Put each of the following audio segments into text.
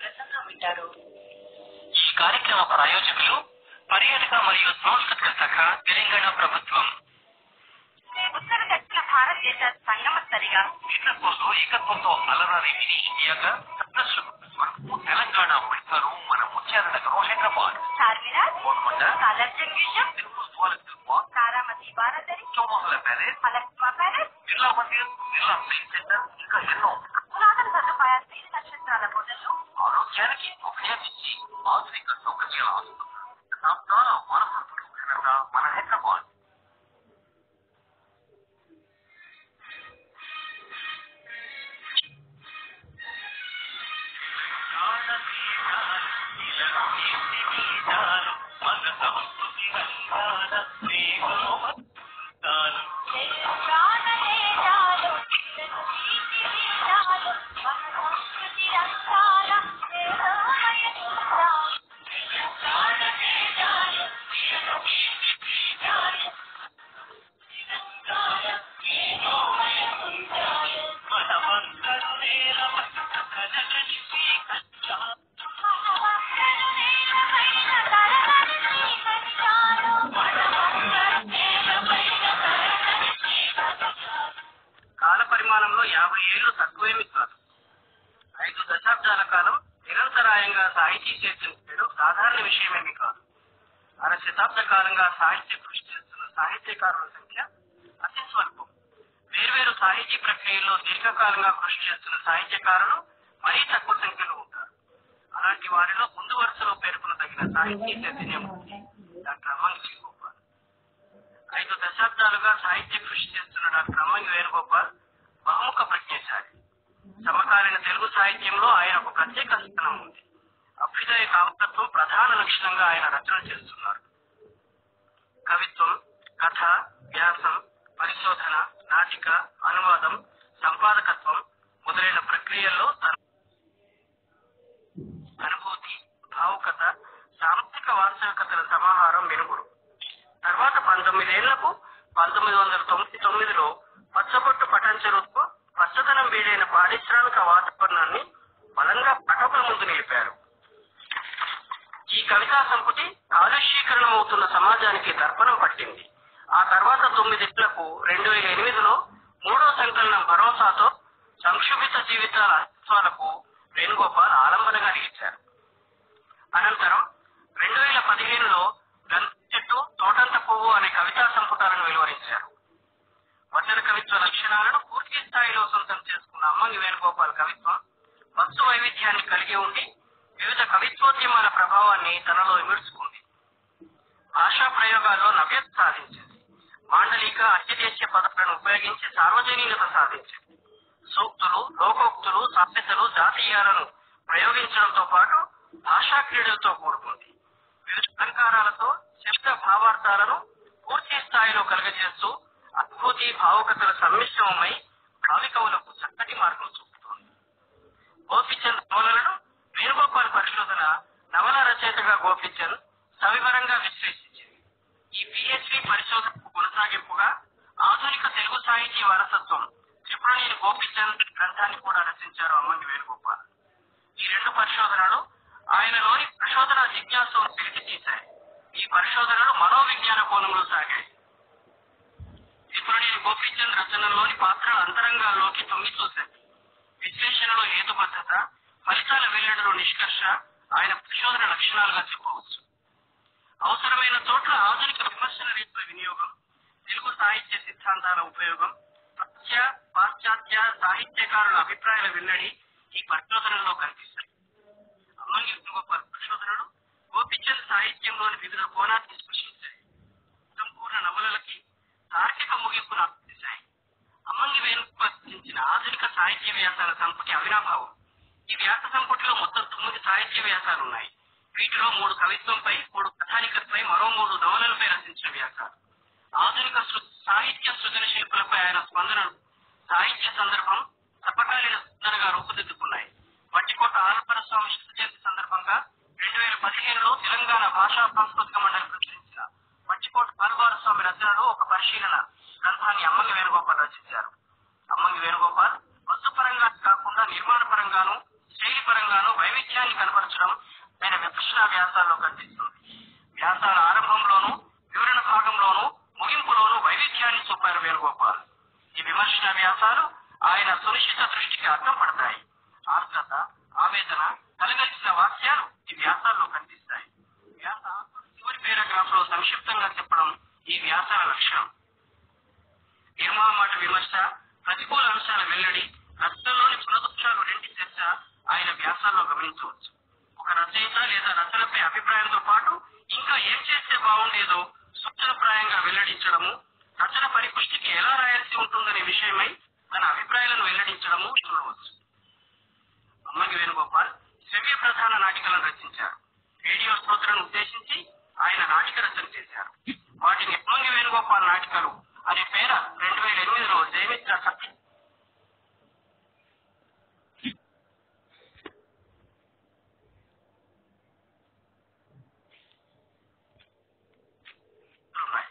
ప్రసంగం వింటారు ఈ కార్యక్రమ ప్రాయోజకులు పర్యాటక మరియు సాంస్కృతిక శాఖ తెలంగాణ ప్రభుత్వం ఉత్తర దక్షిణ భారతదేశ సంగమ సరిగా ఈతకోసం ఏకత్వంతో అలరారే మినీ ఇండియాగా సప్తశ్రుకు వరకు తెలంగాణ ఒడిశారు మన ముత్యాల నగరం Hyderabad Charminar Golconda Salar Jung museum Tirupati Swagat park Taramati Baradari Chowmahalla palace అలక్మా palace Birla Mandir Birla science centre ఇంకా ఎన్నో పురాతన సదుపాయాల తీరు నక్షత్రాల హోటళ్లు ఆరోగ్యానికి ఉపయోగించి ఆధునిక సౌకర్యాల ఆసుపత్రులు శతాబ్దాల వారసత్వ ఘనత మన హైదరాబాద్ కాల పరిమాణంలో యాభై ఏళ్లు తక్కువేమీ కాదు ఐదు దశాబ్దాల కాలం నిరంతరాయంగా సాహితీ చర్చించడం సాధారణ విషయమేమీ కాదు అర శతాబ్ద కాలంగా సాహిత్య కృషి చేస్తున్న సాహిత్యకారుల సంఖ్య అతి స్వల్పం వేర్వేరు సాహితీ ప్రక్రియల్లో దీర్ఘకాలంగా కృషి చేస్తున్న సాహిత్యకారులు మరీ తక్కువ సంఖ్యలో ఉంటారు అలాంటి వారిలో ముందు వరుసలో పేర్కొనదగిన సాహితీ చైతన్యమూర్తి డాక్టర్ అమ్మంగి వేణుగోపాల్ ఐదు దశాబ్దాలుగా సాహిత్య కృషి చేస్తున్న డాక్టర్ అమ్మంగి వేణుగోపాల్ బహుముఖ ప్రజ్ఞశాలి సమకాలీన తెలుగు సాహిత్యంలో ఆయన ఒక ప్రత్యేక స్థానం ఉంది అభ్యుదయ కామతత్వం ప్రధాన లక్షణంగా ఆయన రచన చేస్తున్నారు కవిత్వం కథ వ్యాసం పరిశోధన నాటిక అనువాదం సంపాదకత్వం మొదలైన ప్రక్రియల్లో తన అనుభూతి భావుకత సాంస్కృతిక వాస్తవికతల సమాహారం వెనుగుడు తర్వాత పంతొమ్మిదేళ్లకు పంతొమ్మిది వందల తొంభై తొమ్మిదిలో పచ్చబొట్టు పటంచెరుతో పచ్చదనం వీడైన పారిశ్రామిక వాతావరణాన్ని బలంగా పటకుల ముందు నిలిపారు ఈ కవితా సంపుటి కాలుష్యీకరణమవుతున్న సమాజానికి దర్పణం పట్టింది ఆ తర్వాత తొమ్మిదేళ్లకు రెండు వేల ఎనిమిదిలో మూడో సంకలనం భరోసాతో సంక్షుభిత జీవితాల అస్తిత్వాలకు వేణుగోపాల్ ఆలంబనగా నిలిచారు అనంతరం రెండు వేల పదిహేనులో గంధ చెట్టు తోటంత పువ్వు అనే కవితా సంపుటాలను వెలువరించారు వచన కవిత్వ లక్షణాలను పూర్తి స్థాయిలో సొంతం చేసుకున్న అమ్మంగి వేణుగోపాల్ కవిత్వం వస్తు వైవిధ్యాన్ని కలిగి ఉండి వివిధ కవిత్వోద్యమాల ప్రభావాన్ని తనలో ఇమిడ్చుకుంది భాషా ప్రయోగాల్లో నవ్యత సాధించింది మాండలిక అత్యదేశీయ పదాలను ఉపయోగించి సార్వజనీనత సాధించింది సూక్తులు లోకోక్తులు సామెతలు జాతీయాలను ప్రయోగించడంతో పాటు భాషా క్రీడలతో కూడుకుంది వివిధ అలంకారాలతో శబ్ద భావార్థాలను పూర్తి స్థాయిలో కలుగజేస్తూ అనుభూతి భావుకతల సమ్మిశ్రమమై భావికవులకు చక్కటి మార్గం చూపుతోంది గోపిచంద్ నవలలను వేణుగోపాల్ పరిశోధన నవల రచయితగా గోపిచంద్ సవివరంగా విశ్లేషించింది ఈ పిహెచ్డి పరిశోధనకు కొనసాగింపుగా ఆధునిక తెలుగు సాహితీ వారసత్వం త్రిపురనేని గోపిచంద్ గ్రంథాన్ని కూడా రచించారు అమ్మంగి వేణుగోపాల్ ఈ రెండు పరిశోధనలు ఆయనలోని పరిశోధన జిజ్ఞాసను వెలికి తీశాయి ఈ పరిశోధనలు మనోవిజ్ఞాన కోణంలో సాగాయి త్రిపురనేని గోపీచంద్ రచనలోని పాత్రల అంతరంగాల్లోకి తొంగి చూశాయి విశ్లేషణలో హేతుబద్ధత ఫలితాల వెల్లడిలో నిష్కర్ష ఆయన పరిశోధన లక్షణాలుగా చెప్పవచ్చు అవసరమైన చోట్ల ఆధునిక విమర్శన రీతుల వినియోగం తెలుగు సాహిత్య సిద్ధాంతాల ఉపయోగం ప్రాచ్య పాశ్చాత్య సాహిత్యకారుల అభిప్రాయాల వెల్లడి ఈ పరిశోధనలో కనిపిస్తాయి అమ్మంగి వేణుగోపాల్ పరిశోధనలు గోపిచంద్ సాహిత్యంలోని వివిధ కోణాన్ని స్పృశించాయి సంపూర్ణ నవలలకి తార్కిక ముగింపును అందించాయి అమ్మంగి వేణుగోపాల్ రచించిన ఆధునిక సాహిత్య వ్యాసాల సంపుటి అవినాభావం ఈ వ్యాస సంపుటిలో మొత్తం తొమ్మిది సాహిత్య వ్యాసాలు ఉన్నాయి వీటిలో మూడు కవిత్వంపై మూడు కథానికపై మరో మూడు నవలలపై రచించిన వ్యాసాలు ఆధునిక సృ- సాహిత్య సృజన శిల్పులపై ఆయన స్పందనలు సాహిత్య సందర్భం సమకాలీన స్పందనగా రూపుదిద్దుకున్నాయి వట్టికోట ఆలపర స్వామి శత జయంతి సందర్భంగా రెండు వేల పదిహేనులో తెలంగాణ భాషా సాంస్కృతిక మండలి ప్రచురించిన వట్టికోట ఆలవార స్వామి రచనలో ఒక పరిశీలన గ్రంథాన్ని అమ్మంగి వేణుగోపాల్ రచించారు అమ్మంగి వేణుగోపాల్ వస్తుపరంగా కాకుండా నిర్మాణ పరంగాను శైలి పరంగాను వైవిధ్యాన్ని వివరించడం ఆయన విమర్శన వ్యాసాల్లో కనిపిస్తుంది వ్యాసాల ఆరంభంలోనూ వివరణ భాగంలోనూ ముగింపులోనూ వైవిధ్యాన్ని చూపారు వేణుగోపాల్ ఈ విమర్శన వ్యాసాలు ఆయన సునిశ్చిత దృష్టికి అర్థం పడతాయి ఆర్ద్రత ఆవేదన కలగలిసిన వాక్యాలు ఈ వ్యాసాల్లో కనిపిస్తాయి వ్యాస చివరి పేరాగ్రాఫ్ లో సంక్షిప్తంగా చెప్పడం ఈ వ్యాసాల లక్షణం నిర్మహమాట విమర్శ ప్రతికూల అంశాల వెల్లడి రచనలోని పునదోషాలు రెండి చర్చ ఆయన వ్యాసాల్లో గమనించవచ్చు ఒక రచయిత లేదా రచనపై అభిప్రాయంతో పాటు ఇంకా ఏం చేస్తే బాగుండేదో సూచనప్రాయంగా వెల్లడించడము రచన పరిపుష్టికి ఎలా రాయాల్సి ఉంటుందనే విషయమై తన అభిప్రాయాలను వెల్లడించడము చూడవచ్చు అమ్మంగి వేణుగోపాల్ శ్రవ్య ప్రధాన నాటికలను రచించారు రేడియో శ్రోతలను ఉద్దేశించి ఆయన నాటిక రచన చేశారు వాటిని అమ్మంగి వేణుగోపాల్ నాటికలు అనే పేర రెండు వేల ఎనిమిదిలో జయమిత్ర సత్య ఉన్నాయి.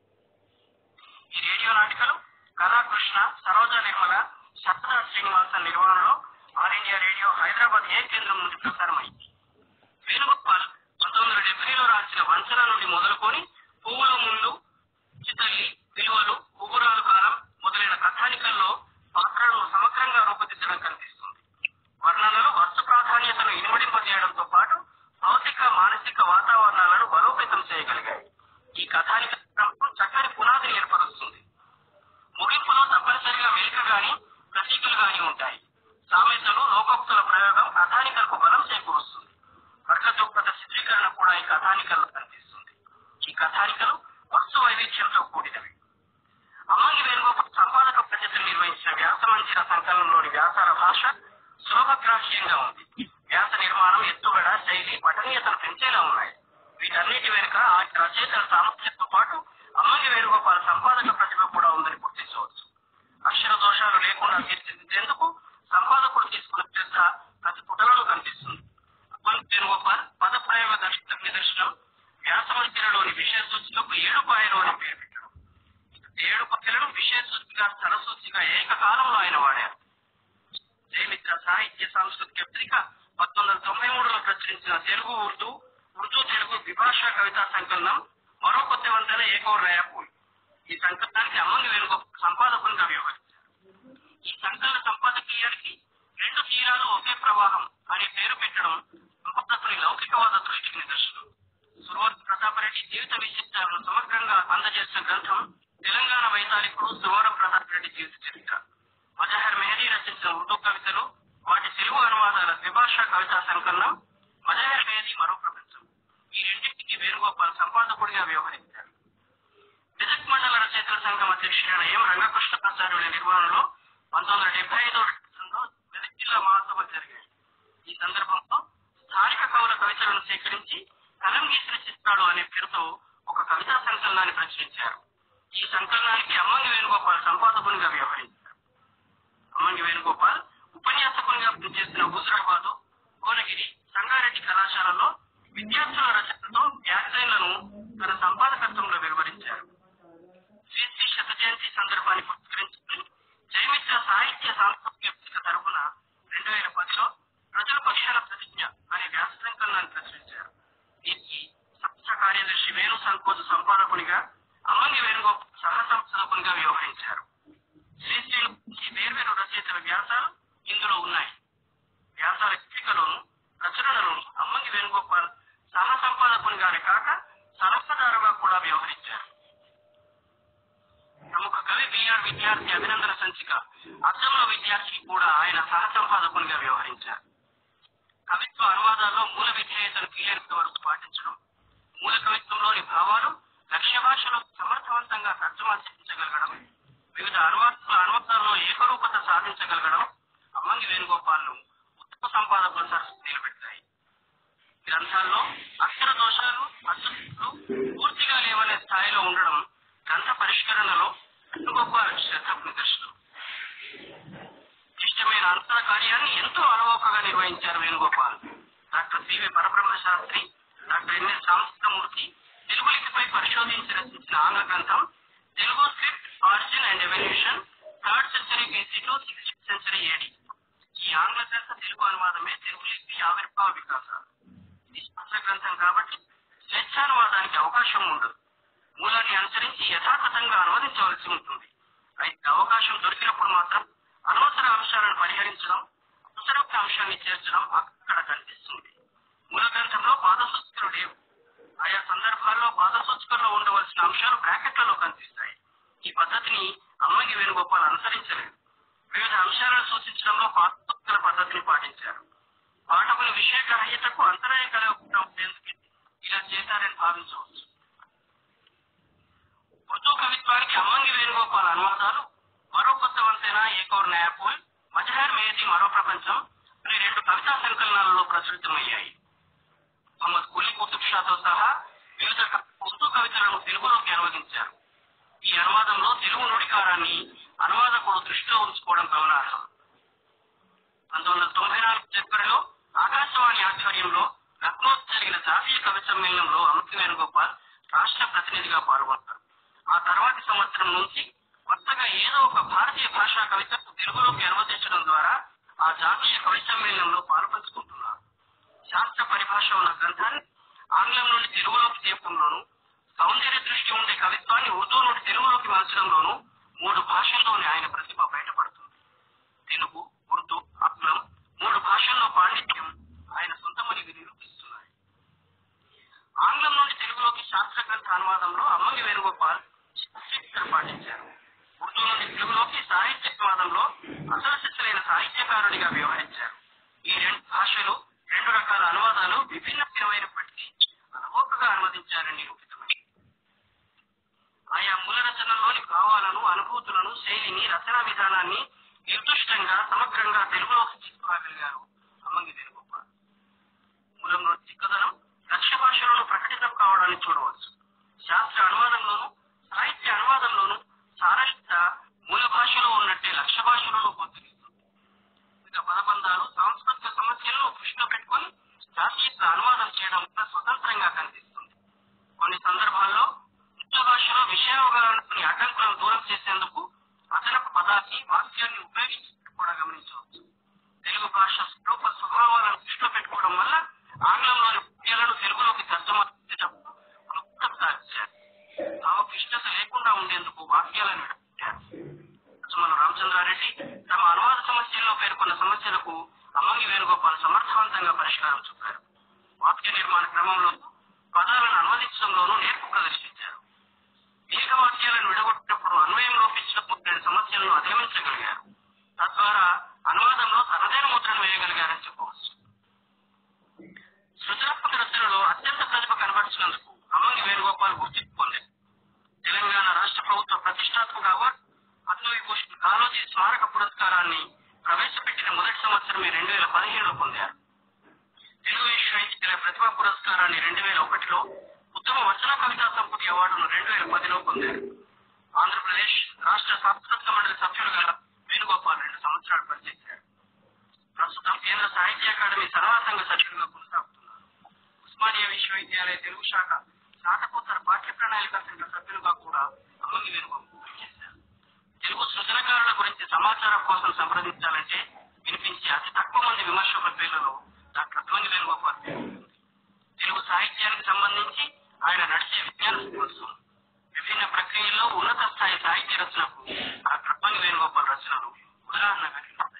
ఈ రేడియో నాటికలు కళాకృష్ణ సరోజ నిర్మల శారదా శ్రీనివాసన్ నిర్వహణలో all India radio Hyderabad A కేంద్రం నుండి ప్రసారమైంది వేణుగోపాల్ పంతొమ్మిది వందల డెబ్బైలో రాసిన వంచన నుండి మొదలుకొని పువ్వుల ముందు చితల్లి విలువలు పువ్వురాలు కాలం మొదలైన కథానికల్లో పాత్రలను సమగ్రంగా రూపొందించడం కనిపిస్తుంది వర్ణనలు వస్తు ప్రాధాన్యతను ఇనుమడింపజేయడంతో పాటు భౌతిక మానసిక వాతావరణాలను బలోపేతం చేయగలిగాయి ఈ కథానిక క్రమం చక్కని పునాదిని ఏర్పరుస్తుంది ముగింపులో తప్పనిసరిగా మెలిక గాని ప్రతీకలు గాని ఉంటాయి సామెతలు లోకోక్తుల ప్రయోగం కథానికలకు బలం చేకూరుస్తుంది వర్గదూపత చిత్రీకరణ కూడా ఈ కథానికల్లో కనిపిస్తుంది ఈ కథానికలు వస్తు వైవిధ్యంతో కూడినవి అమ్మంగి వేణుగోపాల్ సంపాదక బాధ్యతలు నిర్వహించిన వ్యాసమంచిన సంకలనంలోని వ్యాసాల భాష సులభగ్రాహ్యంగా ఉంది వ్యాస నిర్మాణం ఎత్తుగడ శైలి పఠనీయతను పెంచేలా ఉన్నాయి వీటన్నిటి వెనుక ఆ రచయితల సామర్థ్యంతో పాటు అమ్మంగి వేణుగోపాల్ సంపాదక ప్రతిభ కూడా ఉందని గుర్తించవచ్చు అక్షర దోషాలు లేకుండా తీర్చిదిద్దేందుకు సంపాదకుడు తీసుకున్న శ్రద్ధ ప్రతి పుటలలో కనిపిస్తుంది అమ్మంగి వేణుగోపాల్ పద ప్రయోగ దర్శన నిదర్శనం వ్యాసమంతిరలోని విషయ సూచికకు ఏడు పాయలు అని పేరు పెట్టడం ఏడు పక్కలను విషయ సూచిగా స్థల సూచిగా ఏకకాలంలో ఆయన వాడారు జయమిత్ర సాహిత్య సాంస్కృతిక పత్రిక పంతొమ్మిది వందల తొంభై మూడులో ప్రచురించిన తెలుగు ఉర్దూ ఉర్దూ తెలుగు ద్విభాషా కవితా సంకలనం మరో కొద్ది వంతెన ఏకో రాయపూల్ ఈ సంకలనానికి అమ్మంగి వేణుగోపాల్ సంపాదకునిగా వ్యవహరించారు ఈ సంకలన సంపాదకీయానికి రెండు తీరాలు ఒకే ప్రవాహం అనే పేరు పెట్టడం సంపాదకుని లౌకికవాద దృష్టికి నిదర్శనం సురవర్ ప్రతాపరెడ్డి జీవిత విశిష్టాలను సమగ్రంగా అందజేసిన గ్రంథం తెలంగాణ వైతాళికుడు సురవర ప్రతాపరెడ్డి జీవిత చరిత్ర మజహర్ మెహదీ రచించిన ఉర్దూ కవితలు వాటి తెలుగు అనువాదాల ద్విభాషా కవితా సంకలనం మజహర్ మెహదీ మరో ప్రపంచం ఈ రెండింటికి వేణుగోపాల్ సంపాదకుడిగా వ్యవహరించారు మెదక్ మండల రచయితల సంఘం అధ్యక్షుడైన ఎం రంగకృష్ణాచార్యుల నిర్వహణలో పంతొమ్మిది వందల డెబ్బై ఐదో సంవత్సరంలో మెదక్ జిల్లా మహాసభలు జరిగాయి ఈ సందర్భంలో స్థానిక కవుల కవితలను సేకరించి కలం గీసిన చిత్రాలు అనే పేరుతో ఒక కవితా సంకలనాన్ని ప్రచురించారు ఈ సంకలనానికి అమ్మంగి వేణుగోపాల్ సంపాదకునిగా వ్యవహరించారు అమ్మంగి వేణుగోపాల్ ఉపన్యాసకునిగా పనిచేసిన హుజరాబాద్ కోనగిరి సంగారెడ్డి కళాశాలలో విద్యార్థుల రచనతో వ్యాఖ్యానాలను తన సంపాదకత్వంలో వెలువరించారు శ్రీ శ్రీ శత జయంతి సందర్భాన్ని పురస్కరించుకుని జయమిత్ర సాహిత్య సాంస్కృతిక పత్రిక తరఫున రెండు వేల పదిలో ప్రజల పక్షాల ప్రతిజ్ఞ అనే వ్యాస సంకలనాన్ని ప్రచురించారు దీనికి సంస్థ కార్యదర్శి వేణు సంకోచ సంపాదకునిగా అమ్మంగి వేణుగోపాల్ సహ సంపాదకునిగా వ్యవహరించారు శ్రీశ్రీలు ఈ వేర్వేరు రచయితల వ్యాసాలు ఇందులో ఉన్నాయి వ్యాసాల చిత్రికలోను రచనలను అమ్మంగి వేణుగోపాల్ సహ సంపాదకునిగానే కాక సలహాదారుగా కూడా వ్యవహరించారు ప్రముఖ కవి బిఆర్ విద్యార్థి అభినందన సంచిక అద్దంలో విద్యార్థికి కూడా ఆయన సహ సంపాదకునిగా వ్యవహరించారు కవిత్వ అనువాదాల్లో మూల విధేయతను క్లియర్త వరకు పాటించడం మూల కవిత్వంలోని భావాలు లక్ష్య భాషలో సమర్థవంతంగా తర్జుమా చేయించగలగడం వివిధ అనువాదాల అనువాదాల్లో ఏకరూపత సాధించగలగడం అమ్మంగి వేణుగోపాల్ను ఉత్తమ సంపాదకుల సరస్సు నిలబెట్టాయి గ్రంథాల్లో అక్షర దోషాలు అసలు పూర్తిగా లేవనే స్థాయిలో ఉండడం గ్రంథ పరిష్కరణలో వేణుగోపాల్ శ్రద్ధకు నిదర్శనం ఇష్టమైన అంతర కార్యాన్ని ఎంతో అలవోకగా నిర్వహించారు Venugopal doctor CV Parabrahma Sastry doctor NS Ramakrishnamurthy Telugu లిపిపై పరిశోధించి రచించిన ఆంగ్ల గ్రంథం Telugu script origin and evolution third century BC to sixth century AD ఈ ఆంగ్ల గ్రంథ తెలుగు అనువాదమే తెలుగు లిపి ఆవిర్భావ వికాసాలు శాస్త్ర గ్రంథం కాబట్టి స్వేచ్ఛానువాదానికి అవకాశం ఉండదు మూలాన్ని అనుసరించి యథాతథంగా అనువదించవలసి ఉంటుంది అయితే అవకాశం దొరికినప్పుడు మాత్రం అనవసర అంశాలను పరిహరించడం అవసరమైన అంశాన్ని చేర్చడం అక్కడ కనిపిస్తుంది మూల గ్రంథంలో పాదసూచికలు లేవు ఆయా సందర్భాల్లో పాదసూచికల్లో ఉండవలసిన అంశాలు బ్రాకెట్లలో కనిపిస్తాయి ఈ పద్ధతిని అమ్మంగి వేణుగోపాల్ అనుసరించలేదు వివిధ అంశాలను సూచించడంలో పాదసూచికల పద్ధతిని పాటించారు పాఠకుల విషయ గ్రాహ్యతకు అంతరాయం కలగకుండా ఉండేందుకు ఇలా చేశారని భావించవచ్చు ఉర్దూ కవిత్వానికి అమ్మంగి వేణుగోపాల్ అనువాదాలు మరో కొత్త వంతెన ఏకోర్ నయాపూల్ మజహర్ మేది మరో ప్రపంచం అనే రెండు కవితా సంకలనాలలో ప్రచురితమయ్యాయి మహమ్మద్ కులీ కుతుబ్ షాతో సహా వివిధ క- ఉర్దూ కవితలను తెలుగులోకి అనువదించారు ఈ అనువాదంలో తెలుగు నుడికారాన్ని అనువాదకుడు దృష్టిలో ఉంచుకోవడం గమనార్హం పంతొమ్మిది వందల తొంభై నాలుగు జనవరిలో ఆకాశవాణి ఆధ్వర్యంలో లక్నో జరిగిన జాతీయ కవి సమ్మేళనంలో అమిత్ వేణుగోపాల్ రాష్ట్ర ప్రతినిధిగా పాల్గొన్నారు ఆ తర్వాతి సంవత్సరం నుంచి కొత్తగా ఏదో ఒక భారతీయ భాషా కవితకు తెలుగులోకి అనువదించడం ద్వారా ఆ జాతీయ కవి సమ్మేళనంలో పాల్పంచుకుంటున్నారు శాస్త్ర పరిభాష ఉన్న గ్రంథాన్ని ఆంగ్లం నుండి తెలుగులోకి తీయడంలోను సౌందర్య దృష్టి ఉండే కవిత్వాన్ని ఉర్దూ నుండి తెలుగులోకి మార్చడంలోనూ మూడు భాషల్లోని ఆయన ప్రతిభ బయటపడుతుంది తెలుగు ఉర్దూ ఆంగ్లం మూడు భాషల్లో పాండిత్యం ఆయన సొంతమని నిరూపిస్తున్నాయి ఆంగ్లం నుండి తెలుగులోకి శాస్త్ర గ్రంథ అనువాదంలో అమ్మంగి వేణుగోపాల్ శాస్త్రీయత పాటించారు ఉర్దూ నుండి తెలుగులోకి సాహిత్యవాదంలో అసలు సిద్ధలైన సాహిత్యకారుడిగా వ్యవహరించారు ఈ రెండు భాషలు రెండు రకాల అనువాదాలు విభిన్నమైనప్పటికీ అనుభూతగా అనువదించారని నిరూపితమైంది ఆయా మూల రచనల్లోని భావాలను అనుభూతులను శైలిని రచనా విధానాన్ని నిర్దుష్టంగా సమగ్రంగా తెలుగులోకి తీసుకురాగలిగారు అమ్మంగి వేణుగోపాల్ మూలంలో చిక్కదనం లక్ష్య భాషలోను ప్రకటితం కావడాన్ని చూడవచ్చు శాస్త్ర అనువాదంలోను సాహిత్య అనువాదంలోను సారళిత మూల భాషలో ఉన్నట్టే లక్ష్య భాషలోనూ గోచరిస్తుంది వివిధ పదబంధాలు సాంస్కృతిక సమస్యలను దృష్టిలో పెట్టుకొని జాతీయత అనువాదం చేయడం కూడా స్వతంత్రంగా కనిపిస్తుంది కొన్ని సందర్భాల్లో ముఖ్య భాషలో విషయావగాహనని అడ్డంకులను దూరం చేసేందుకు అదనపు పదాన్ని వాక్యాన్ని ఉపయోగించి కూడా గమనించవచ్చు తెలుగు భాష స్వరూప స్వభావాలను దృష్టిలో పెట్టుకోవడం వల్ల ఆంగ్లంలోని వాక్యాలను తెలుగులోకి తర్జమా చేసేటప్పుడు క్లుప్తం సాధించారు భావ క్లిష్టత లేకుండా ఉండేందుకు వాక్యాలను విడగొట్టారు మన రామచంద్రారెడ్డి తమ అనువాద సమస్యల్లో పేర్కొన్న సమస్యలకు అమ్మంగి వేణుగోపాల్ సమర్థవంతంగా పరిష్కారం చూపారు వాక్య నిర్మాణ క్రమంలో పదాలను అనువదించడంలోనూ నేర్పు ప్రదర్శించారు ఏక వాక్యాలను విడగొట్టినప్పుడు అన్వయం లోపించిన మొదలైన సమస్యలను అధిగమించగలిగారు తద్వారా అనువాదంలో తనదైన ముద్రను వేయగలిగారని చెప్పవచ్చు సృజనాత్మక రచనలో అత్యంత ప్రతిభ కనబరిచినందుకు అమ్మంగి వేణుగోపాల్ గుర్తింపు పొందారు తెలంగాణ రాష్ట్ర ప్రభుత్వ ప్రతిష్టాత్మక అవార్డు పద్మవిభూషణ్ కాళోజీ స్మారక పురస్కారాన్ని ప్రవేశపెట్టిన మొదటి సంవత్సరమే రెండు వేల పదిహేడులో పొందారు తెలుగు విశ్వవిద్యాలయ ప్రతిభా పురస్కారాన్ని రెండు వేల ఒకటిలో ఉత్తమ వచన కవితా సంపుటి అవార్డును రెండు వేల పదిలో పొందారు ఆంధ్రప్రదేశ్ రాష్ట్ర సాంస్కృతిక మండలి సభ్యులుగా వేణుగోపాల్ రెండు సంవత్సరాలు పనిచేశారు ప్రస్తుతం కేంద్ర సాహిత్య అకాడమీ సర్వాసంగ సభ్యులుగా కొనసాగుతున్నారు ఉస్మానియా విశ్వవిద్యాలయ తెలుగు శాఖ స్నాతకోత్తర పాఠ్య ప్రణాళిక సంఘ సభ్యులుగా కూడా అమ్మంగి వేణుగోపాల్ పనిచేశారు తెలుగు సృజనకారుల గురించి సమాచారం కోసం సంప్రదించాలంటే వినిపించే అతి తక్కువ మంది విమర్శకుల పేర్లలో డాక్టర్ అమ్మంగి వేణుగోపాల్ పేరు ఉంది. తెలుగు సాహిత్యానికి సంబంధించి ఆయన నడిచే విజ్ఞాన కోసం విభిన్న ప్రక్రియల్లో ఉన్నత స్థాయి సాహిత్య రచనకు డాక్టర్ అమ్మంగి వేణుగోపాల్ రచనలు ఉదాహరణగా నిలుస్తాయి